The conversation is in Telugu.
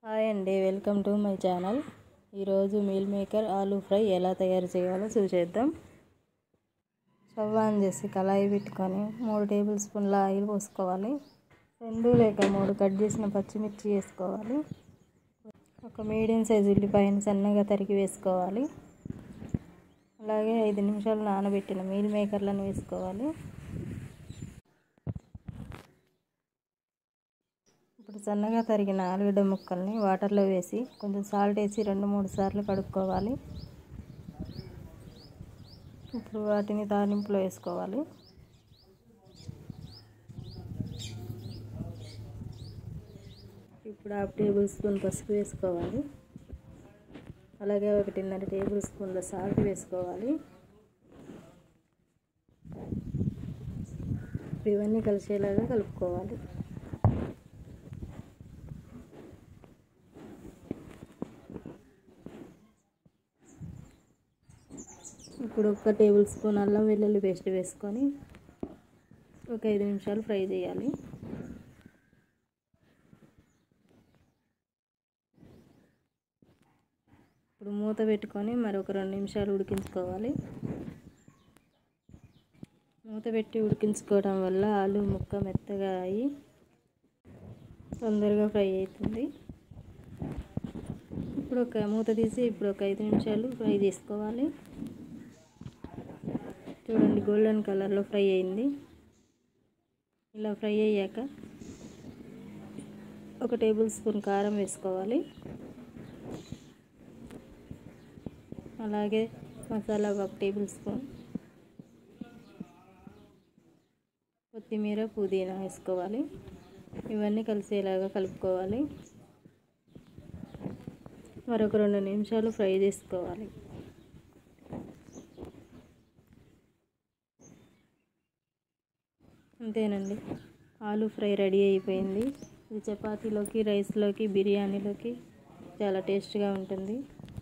హాయ్ అండి వెల్కమ్ టు మై ఛానల్ ఈరోజు మీల్ మేకర్ ఆలూ ఫ్రై ఎలా తయారు చేయాలో చూసేద్దాం స్టవ్ ఆన్ చేసి కళాయి పెట్టుకొని మూడు టేబుల్ స్పూన్ల ఆయిల్ పోసుకోవాలి రెండు లేక మూడు కట్ చేసిన పచ్చిమిర్చి వేసుకోవాలి ఒక మీడియం సైజు ఉల్లిపాయను సన్నగా తరిగి వేసుకోవాలి అలాగే ఐదు నిమిషాలు నానబెట్టిన మీల్ మేకర్లను వేసుకోవాలి ఇప్పుడు సన్నగా తరిగిన ఆలుగడ్డ ముక్కల్ని వాటర్లో వేసి కొంచెం సాల్ట్ వేసి రెండు మూడు సార్లు కడుక్కోవాలి ఇప్పుడు వాటిని తాలింపులో వేసుకోవాలి ఇప్పుడు హాఫ్ టేబుల్ స్పూన్ పసుపు వేసుకోవాలి అలాగే ఒకటిన్నర టేబుల్ స్పూన్ల సాల్ట్ వేసుకోవాలి ఇవన్నీ కలిసేలాగా కలుపుకోవాలి ఇప్పుడు ఒక టేబుల్ స్పూన్ అల్లం వెల్లుల్లి పేస్ట్ వేసుకొని ఒక ఐదు నిమిషాలు ఫ్రై చేయాలి ఇప్పుడు మూత పెట్టుకొని మరొక రెండు నిమిషాలు ఉడికించుకోవాలి మూత పెట్టి ఉడికించుకోవడం వల్ల ఆలు ముక్క మెత్తగా అయ్యి తొందరగా ఫ్రై అవుతుంది ఇప్పుడు ఒక మూత తీసి ఇప్పుడు ఒక ఐదు నిమిషాలు ఫ్రై చేసుకోవాలి చూడండి గోల్డెన్ కలర్లో ఫ్రై అయింది ఇలా ఫ్రై అయ్యాక ఒక టేబుల్ స్పూన్ కారం వేసుకోవాలి అలాగే మసాలా ఒక టేబుల్ స్పూన్ కొత్తిమీర పుదీనా వేసుకోవాలి ఇవన్నీ కలిసేలాగా కలుపుకోవాలి మరొక రెండు నిమిషాలు ఫ్రై చేసుకోవాలి అంతేనండి ఆలూ ఫ్రై రెడీ అయిపోయింది ఇది చపాతీలోకి రైస్లోకి బిర్యానీలోకి చాలా టేస్ట్గా ఉంటుంది